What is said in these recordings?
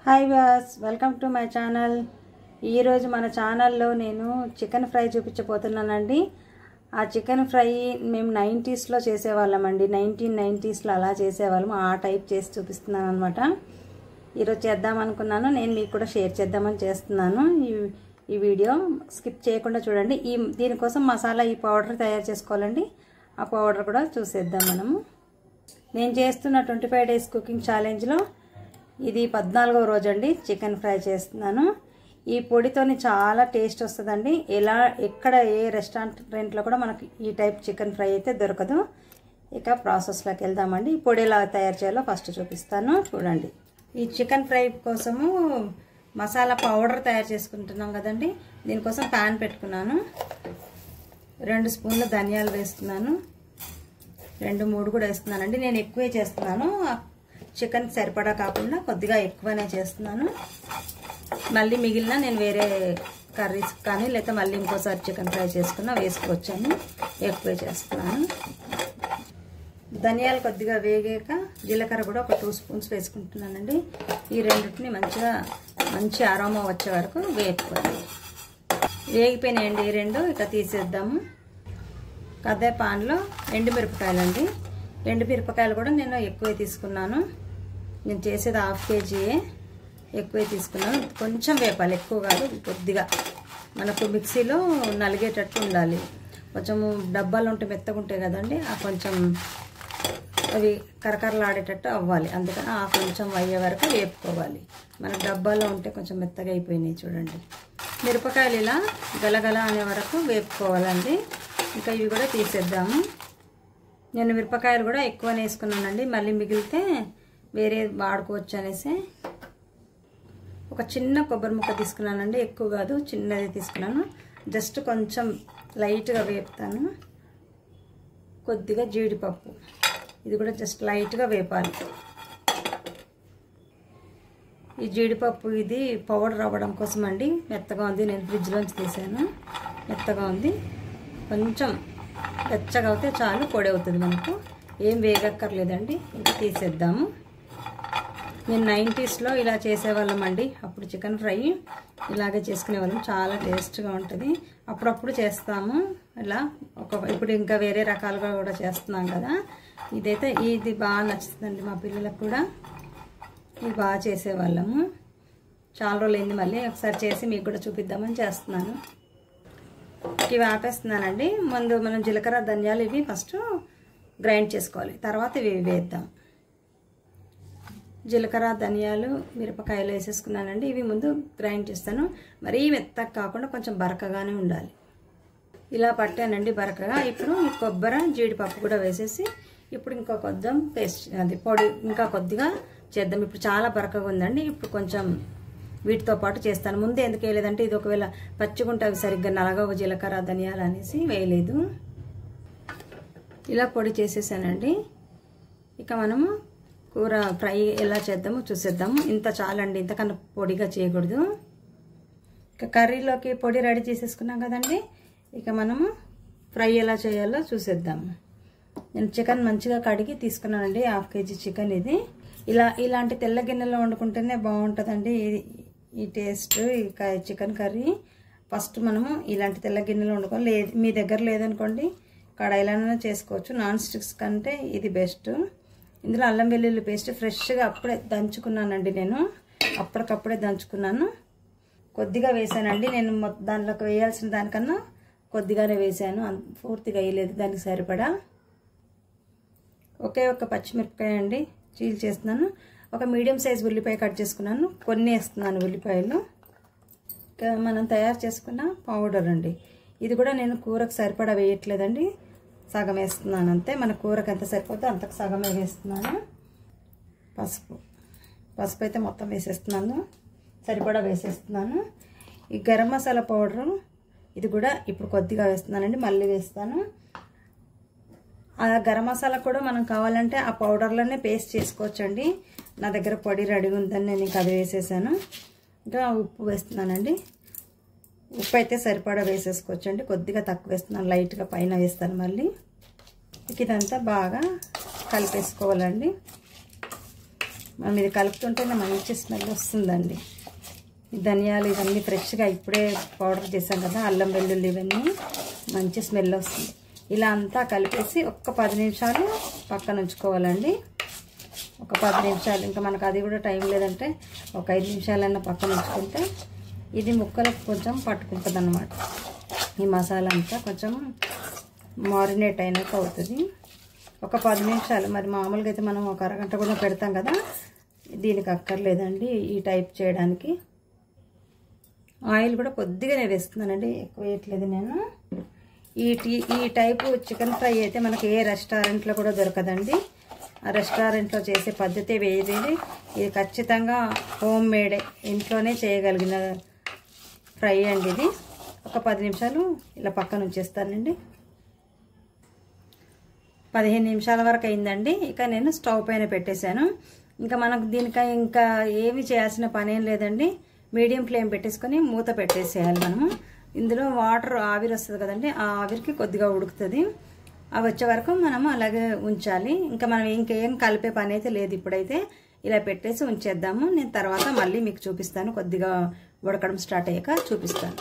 hi వాస్ welcome to my channel ఈరోజు మన ఛానల్లో నేను చికెన్ ఫ్రై చూపించబోతున్నానండి ఆ చికెన్ ఫ్రై మేము నైంటీస్లో చేసేవాళ్ళమండి నైన్టీన్ నైంటీస్లో అలా చేసేవాళ్ళం ఆ టైప్ చేసి చూపిస్తున్నాను అనమాట ఈరోజు చేద్దాం అనుకున్నాను నేను మీకు కూడా షేర్ చేద్దామని చేస్తున్నాను ఈ ఈ వీడియో స్కిప్ చేయకుండా చూడండి ఈ దీనికోసం మసాలా ఈ పౌడర్ తయారు చేసుకోవాలండి ఆ పౌడర్ కూడా చూసేద్దాం మనము నేను చేస్తున్న ట్వంటీ ఫైవ్ డేస్ కుకింగ్ ఛాలెంజ్లో ఇది పద్నాలుగవ రోజు అండి చికెన్ ఫ్రై చేస్తున్నాను ఈ పొడితోని చాలా టేస్ట్ వస్తుందండి ఎలా ఎక్కడ ఏ రెస్టారెంట్లో కూడా మనకి ఈ టైప్ చికెన్ ఫ్రై అయితే దొరకదు ఇక ప్రాసెస్లోకి వెళ్దామండి ఈ పొడి ఎలా తయారు చేయాలో ఫస్ట్ చూపిస్తాను చూడండి ఈ చికెన్ ఫ్రై కోసము మసాలా పౌడర్ తయారు చేసుకుంటున్నాం కదండి దీనికోసం ప్యాన్ పెట్టుకున్నాను రెండు స్పూన్ల ధనియాలు వేస్తున్నాను రెండు మూడు కూడా వేస్తున్నానండి నేను ఎక్కువే చేస్తున్నాను చికెన్ సరిపడా కాకుండా కొద్దిగా ఎక్కువనే చేస్తున్నాను మళ్ళీ మిగిలిన నేను వేరే కర్రీస్ కానీ లేకపోతే మళ్ళీ ఇంకోసారి చికెన్ ఫ్రై చేసుకున్నా వేసుకోవచ్చని ఎక్కువే చేస్తున్నాను ధనియాలు కొద్దిగా వేగాక జీలకర్ర కూడా ఒక టూ స్పూన్స్ వేసుకుంటున్నానండి ఈ రెండింటిని మంచిగా మంచి అరోమా వచ్చే వరకు వేపుకోవాలి వేగిపోయినాయండి ఈ రెండు ఇక తీసేద్దాము అదే పాన్లో ఎండుమిరపకాయలండి ఎండుమిరపకాయలు కూడా నేను ఎక్కువే తీసుకున్నాను నేను చేసేది హాఫ్ కేజీయే ఎక్కువే తీసుకున్నాను కొంచెం వేపాలి ఎక్కువ కాదు కొద్దిగా మనకు మిక్సీలో నలిగేటట్టు ఉండాలి కొంచెం డబ్బాలు ఉంటే మెత్తగా ఉంటాయి కదండి ఆ కొంచెం అవి కరకరలాడేటట్టు అవ్వాలి అందుకని ఆ కొంచెం అయ్యే వరకు వేపుకోవాలి మన డబ్బాలో ఉంటే కొంచెం మెత్తగా అయిపోయినాయి చూడండి మిరపకాయలు ఇలా గలగల అనే వరకు వేపుకోవాలండి ఇంకా ఇవి కూడా తీసేద్దాము నేను మిరపకాయలు కూడా ఎక్కువ వేసుకున్నానండి మళ్ళీ మిగిలితే వేరే వాడుకోవచ్చు అనేసి ఒక చిన్న కొబ్బరి ముక్క తీసుకున్నానండి ఎక్కువ కాదు చిన్నది తీసుకున్నాను జస్ట్ కొంచెం లైట్గా వేపుతాను కొద్దిగా జీడిపప్పు ఇది కూడా జస్ట్ లైట్గా వేపాలి ఈ జీడిపప్పు ఇది పౌడర్ అవ్వడం కోసం అండి మెత్తగా ఉంది నేను ఫ్రిడ్జ్లోంచి తీసాను మెత్తగా ఉంది కొంచెం వెచ్చగా అవుతే చాలు పొడి అవుతుంది మనకు ఏం వేగక్కర్లేదండి ఇంకా తీసేద్దాము నేను నైంటీస్లో ఇలా చేసేవాళ్ళం అండి అప్పుడు చికెన్ ఫ్రై ఇలాగే చేసుకునేవాళ్ళం చాలా టేస్ట్గా ఉంటుంది అప్పుడప్పుడు చేస్తాము ఇలా ఒక ఇప్పుడు ఇంకా వేరే రకాలుగా కూడా చేస్తున్నాం కదా ఇదైతే ఇది బాగా నచ్చుతుందండి మా పిల్లలకు కూడా ఇది బాగా చేసేవాళ్ళము చాలా రోజులైంది మళ్ళీ ఒకసారి చేసి మీకు కూడా చూపిద్దామని చేస్తున్నాను ఇవి ఆపేస్తున్నానండి ముందు మనం జీలకర్ర ధనియాలు ఇవి ఫస్ట్ గ్రైండ్ చేసుకోవాలి తర్వాత ఇవి వేద్దాం జీలకర్ర ధనియాలు మిరపకాయలు వేసేసుకున్నానండి ఇవి ముందు గ్రైండ్ చేస్తాను మరీ మెత్తగా కాకుండా కొంచెం బరకగానే ఉండాలి ఇలా పట్టానండి బరకగా ఇప్పుడు ఈ కొబ్బరి జీడిపప్పు కూడా వేసేసి ఇప్పుడు ఇంకా కొద్దిగా పేస్ట్ అది పొడి ఇంకా కొద్దిగా చేద్దాం ఇప్పుడు చాలా బరకగా ఉందండి ఇప్పుడు కొంచెం వీటితో పాటు చేస్తాను ముందే ఎందుకు వేయలేదంటే ఇది ఒకవేళ పచ్చిగుంటే అవి సరిగ్గా నలగవ జీలకర్ర ధనియాలు అనేసి వేయలేదు ఇలా పొడి చేసేసానండి ఇక మనము కూర ఫ్రై ఎలా చేద్దామో చూసేద్దాము ఇంత చాలండి ఇంతకన్నా పొడిగా చేయకూడదు ఇక కర్రీలోకి పొడి రెడీ చేసేసుకున్నాం కదండి ఇక మనము ఫ్రై ఎలా చేయాలో చూసేద్దాము నేను చికెన్ మంచిగా కడిగి తీసుకున్నానండి హాఫ్ కేజీ చికెన్ ఇది ఇలా ఇలాంటి తెల్ల గిన్నెలో వండుకుంటేనే బాగుంటుందండి ఈ టేస్ట్ ఈ చికెన్ కర్రీ ఫస్ట్ మనము ఇలాంటి తెల్ల గిన్నెలో వండుకోవాలి లేదు మీ దగ్గర లేదనుకోండి కడాయిలోనే చేసుకోవచ్చు నాన్ స్టిక్స్ కంటే ఇది బెస్ట్ ఇందులో అల్లం వెల్లుల్లి పేస్ట్ ఫ్రెష్గా అప్పుడే దంచుకున్నానండి నేను అప్పటికప్పుడే దంచుకున్నాను కొద్దిగా వేసానండి నేను దాంట్లోకి వేయాల్సిన దానికన్నా కొద్దిగానే వేసాను పూర్తిగా వేయలేదు దానికి సరిపడా ఒకే ఒక పచ్చిమిరపకాయ అండి చీల్ చేస్తున్నాను ఒక మీడియం సైజ్ ఉల్లిపాయ కట్ చేసుకున్నాను కొన్ని వేస్తున్నాను ఉల్లిపాయలు మనం తయారు చేసుకున్న పౌడర్ అండి ఇది కూడా నేను కూరకు సరిపడా వేయట్లేదండి సగం వేస్తున్నాను అంతే మన కూరకు ఎంత సరిపోతే అంతకు సగమే వేస్తున్నాను పసుపు పసుపు అయితే మొత్తం వేసేస్తున్నాను సరిపడా వేసేస్తున్నాను ఈ గరం మసాలా పౌడరు ఇది కూడా ఇప్పుడు కొద్దిగా వేస్తున్నానండి మళ్ళీ వేస్తాను ఆ గరం మసాలా కూడా మనం కావాలంటే ఆ పౌడర్లోనే పేస్ట్ చేసుకోవచ్చండి నా దగ్గర పొడి రెడీ ఉందని నేను ఇంకా అది వేసేసాను ఇంకా ఉప్పు వేస్తున్నానండి ఉప్పు అయితే సరిపడా వేసేసుకోవచ్చండి కొద్దిగా తక్కువ వేస్తున్నాను లైట్గా పైన వేస్తాను మళ్ళీ ఇదంతా బాగా కలిపేసుకోవాలండి మనం ఇది కలుపుతుంటేనే మంచి స్మెల్ వస్తుందండి ఈ ధనియాలు ఇవన్నీ ఫ్రెష్గా ఇప్పుడే పౌడర్ చేసాం కదా అల్లం వెల్లుల్లి ఇవన్నీ మంచి స్మెల్ వస్తుంది ఇలా అంతా కలిపేసి ఒక్క పది నిమిషాలు పక్కన ఉంచుకోవాలండి ఒక పది నిమిషాలు ఇంకా మనకు అది కూడా టైం లేదంటే ఒక ఐదు నిమిషాలన్నా పక్కన ఉంచుకుంటే ఇది ముక్కలకు కొంచెం పట్టుకుంటుంది అన్నమాట ఈ మసాలా అంతా కొంచెం మారినేట్ అయినట్టు అవుతుంది ఒక పది నిమిషాలు మరి మామూలుగా అయితే మనం ఒక అరగంట కూడా పెడతాం కదా దీనికి అక్కర్లేదండి ఈ టైప్ చేయడానికి ఆయిల్ కూడా కొద్దిగానే వేస్తున్నానండి ఎక్కువ వేయట్లేదు నేను ఈ టీ ఈ టైపు చికెన్ ఫ్రై అయితే మనకి ఏ రెస్టారెంట్లో కూడా దొరకదండి ఆ రెస్టారెంట్లో చేసే పద్ధతి వేరేది ఇది ఖచ్చితంగా హోమ్ మేడే ఇంట్లోనే చేయగలిగిన ఫ్రై అండి ఇది ఒక పది నిమిషాలు ఇలా పక్కన ఉంచేస్తానండి పదిహేను నిమిషాల వరకు అయిందండి ఇక నేను స్టవ్ పైన పెట్టేశాను ఇంకా మనకు దీనికై ఇంకా ఏమి చేయాల్సిన పని ఏం లేదండి మీడియం ఫ్లేమ్ పెట్టేసుకొని మూత పెట్టేసేయాలి మనము ఇందులో వాటర్ ఆవిరి వస్తుంది కదండి ఆ ఆవిరికి కొద్దిగా ఉడుకుతుంది అవి వచ్చే వరకు మనము అలాగే ఉంచాలి ఇంకా మనం ఇంకేం కలిపే పని అయితే లేదు ఇప్పుడైతే ఇలా పెట్టేసి ఉంచేద్దాము నేను తర్వాత మళ్ళీ మీకు చూపిస్తాను కొద్దిగా ఉడకడం స్టార్ట్ అయ్యాక చూపిస్తాను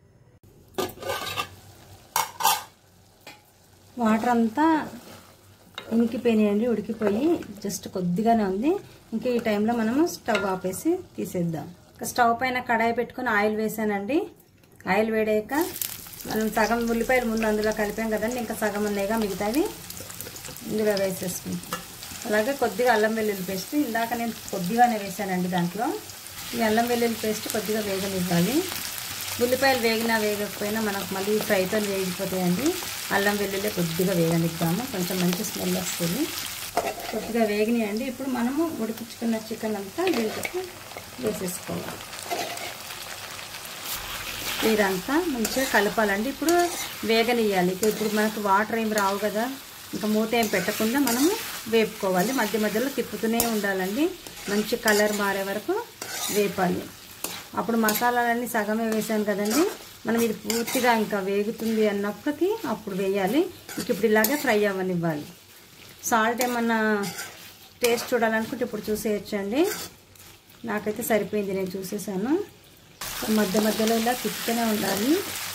వాటర్ అంతా ఉనికిపోయినాయండి ఉడికిపోయి జస్ట్ కొద్దిగానే ఉంది ఇంకా ఈ టైంలో మనము స్టవ్ ఆపేసి తీసేద్దాం ఇంకా స్టవ్ పైన కడాయి పెట్టుకొని ఆయిల్ వేసానండి ఆయిల్ వేడాక మనం సగం ఉల్లిపాయలు ముందు అందులో కలిపాం కదండి ఇంకా సగం ఉన్నాయిగా మిగతావి ఇందులో వేసేసుకుంటాం అలాగే కొద్దిగా అల్లం వెల్లుల్లి పేస్ట్ ఇందాక నేను కొద్దిగానే వేసానండి దాంట్లో ఈ అల్లం వెల్లుల్లి పేస్ట్ కొద్దిగా వేగనివ్వాలి ఉల్లిపాయలు వేగినా వేగకపోయినా మనకు మళ్ళీ ఫ్రైతో వేగిపోతాయండి అల్లం వెల్లుల్లి కొద్దిగా వేగనిద్దాము కొంచెం మంచి స్మెల్ వస్తుంది కొద్దిగా వేగినాయండి ఇప్పుడు మనము ఉడికించుకున్న చికెన్ అంతా దీంట్లో వేసేసుకోవాలి ఇదంతా మంచిగా కలపాలండి ఇప్పుడు వేగనియ్యాలి ఇప్పుడు మనకు వాటర్ ఏం రావు కదా ఇంకా మూత ఏం పెట్టకుండా మనము వేపుకోవాలి మధ్య మధ్యలో తిప్పుతూనే ఉండాలండి మంచి కలర్ మారే వరకు వేపాలి అప్పుడు మసాలాలన్నీ సగమే వేసాను కదండి మనం ఇది పూర్తిగా ఇంకా వేగుతుంది అన్నప్పటికీ అప్పుడు వేయాలి ఇంక ఇప్పుడు ఇలాగే ఫ్రై అవ్వనివ్వాలి సాల్ట్ ఏమన్నా టేస్ట్ చూడాలనుకుంటే ఇప్పుడు చూసేయచ్చండి నాకైతే సరిపోయింది నేను చూసేసాను మధ్య మధ్యలో ఇలా తిప్పుతూనే ఉండాలి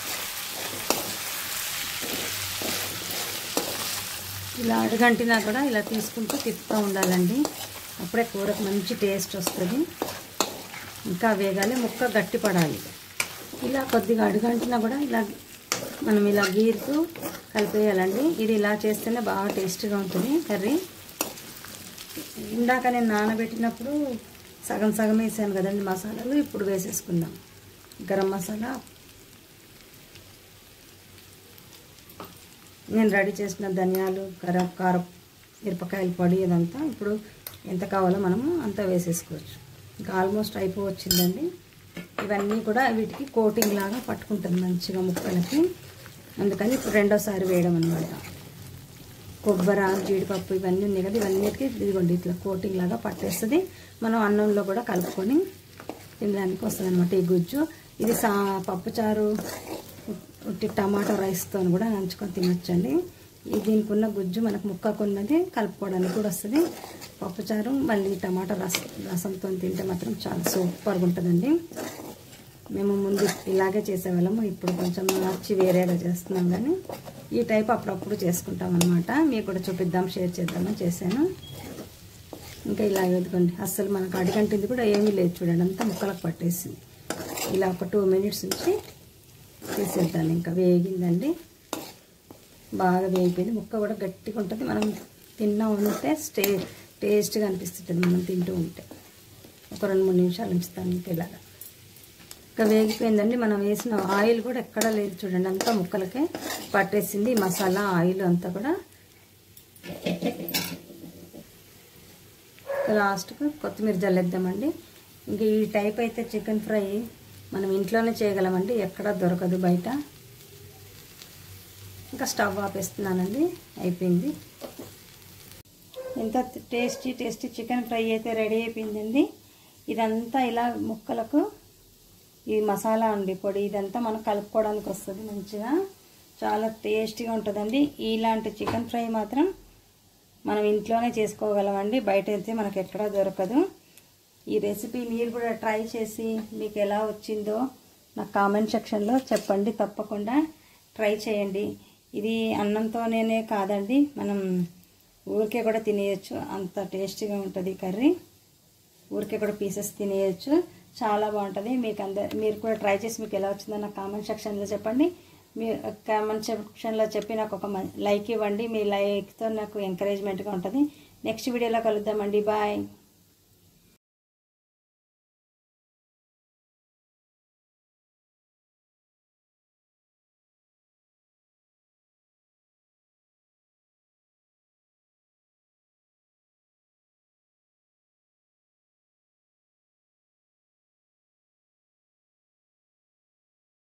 ఇలా అడుగంటినా కూడా ఇలా తీసుకుంటూ తిప్పుతూ ఉండాలండి అప్పుడే కూరకు మంచి టేస్ట్ వస్తుంది ఇంకా వేగాలి ముక్క గట్టి పడాలి ఇలా కొద్దిగా అడుగంటినా కూడా ఇలా మనం ఇలా గీరుతూ కలిపేయాలండి ఇది ఇలా చేస్తేనే బాగా టేస్ట్గా ఉంటుంది కర్రీ ఇందాక నేను నానబెట్టినప్పుడు సగం సగం వేసాను కదండి మసాలాలు ఇప్పుడు వేసేసుకుందాం గరం మసాలా నేను రెడీ చేసిన ధనియాలు గరం కారం మిరపకాయల పొడి ఇదంతా ఇప్పుడు ఎంత కావాలో మనము అంతా వేసేసుకోవచ్చు ఇంకా ఆల్మోస్ట్ అయిపోవచ్చిందండి ఇవన్నీ కూడా వీటికి కోటింగ్ లాగా పట్టుకుంటుంది మంచిగా ముక్కలకి అందుకని ఇప్పుడు రెండోసారి వేయడం అనమాట కొబ్బరి జీడిపప్పు ఇవన్నీ ఉన్నాయి కదా ఇవన్నిటికీ ఇదిగోండి ఇట్లా కోటింగ్ లాగా పట్టేస్తుంది మనం అన్నంలో కూడా కలుపుకొని తినడానికి వస్తుంది అనమాట ఈ గుజ్జు ఇది సా పప్పుచారు ఉట్టి టమాటో రైస్తో కూడా నంచుకొని తినొచ్చండి ఈ దీనికి ఉన్న గుజ్జు మనకు ముక్కకు ఉన్నది కలుపుకోవడానికి కూడా వస్తుంది పప్పుచారు మళ్ళీ టమాటా రసం రసంతో తింటే మాత్రం చాలా సూపర్గా ఉంటుందండి మేము ముందు ఇలాగే చేసేవాళ్ళము ఇప్పుడు కొంచెం మార్చి వేరేగా చేస్తున్నాం కానీ ఈ టైప్ అప్పుడప్పుడు చేసుకుంటాం అనమాట మీకు కూడా చూపిద్దాం షేర్ చేద్దామని చేశాను ఇంకా ఇలా ఎదుకోండి అస్సలు మనకు అడిగంటింది కూడా ఏమీ లేదు చూడండి అంతా ముక్కలకు పట్టేసింది ఇలా ఒక టూ మినిట్స్ ఉంచి తీసేద్దాం ఇంకా వేగిందండి బాగా వేగిపోయింది ముక్క కూడా గట్టిగా ఉంటుంది మనం తిన్నా ఉంటే స్టే టేస్ట్గా అనిపిస్తుంటుంది మనం తింటూ ఉంటే ఒక రెండు మూడు నిమిషాలు ఉంచుతాను ఇంకా ఇలాగా ఇంకా వేగిపోయిందండి మనం వేసిన ఆయిల్ కూడా ఎక్కడా లేదు చూడండి అంతా ముక్కలకే పట్టేసింది ఈ మసాలా ఆయిల్ అంతా కూడా లాస్ట్కి కొత్తిమీర జల్లేద్దామండి ఇంకా ఈ టైప్ అయితే చికెన్ ఫ్రై మనం ఇంట్లోనే చేయగలమండి ఎక్కడా దొరకదు బయట ఇంకా స్టవ్ ఆపేస్తున్నానండి అయిపోయింది ఎంత టేస్టీ టేస్టీ చికెన్ ఫ్రై అయితే రెడీ అయిపోయిందండి ఇదంతా ఇలా ముక్కలకు ఈ మసాలా అండి పొడి ఇదంతా మనం కలుపుకోవడానికి వస్తుంది మంచిగా చాలా టేస్టీగా ఉంటుందండి ఇలాంటి చికెన్ ఫ్రై మాత్రం మనం ఇంట్లోనే చేసుకోగలమండి బయట అయితే మనకు ఎక్కడా దొరకదు ఈ రెసిపీ మీరు కూడా ట్రై చేసి మీకు ఎలా వచ్చిందో నాకు కామెంట్ సెక్షన్లో చెప్పండి తప్పకుండా ట్రై చేయండి ఇది అన్నంతోనే కాదండి మనం ఊరికే కూడా తినేయచ్చు అంత టేస్టీగా ఉంటుంది కర్రీ ఊరికే కూడా పీసెస్ తినేయచ్చు చాలా బాగుంటుంది మీకు అందరు మీరు కూడా ట్రై చేసి మీకు ఎలా వచ్చిందో నాకు కామెంట్ సెక్షన్లో చెప్పండి మీరు కామెంట్ సెక్షన్లో చెప్పి నాకు ఒక లైక్ ఇవ్వండి మీ లైక్తో నాకు ఎంకరేజ్మెంట్గా ఉంటుంది నెక్స్ట్ వీడియోలో కలుద్దామండి బాయ్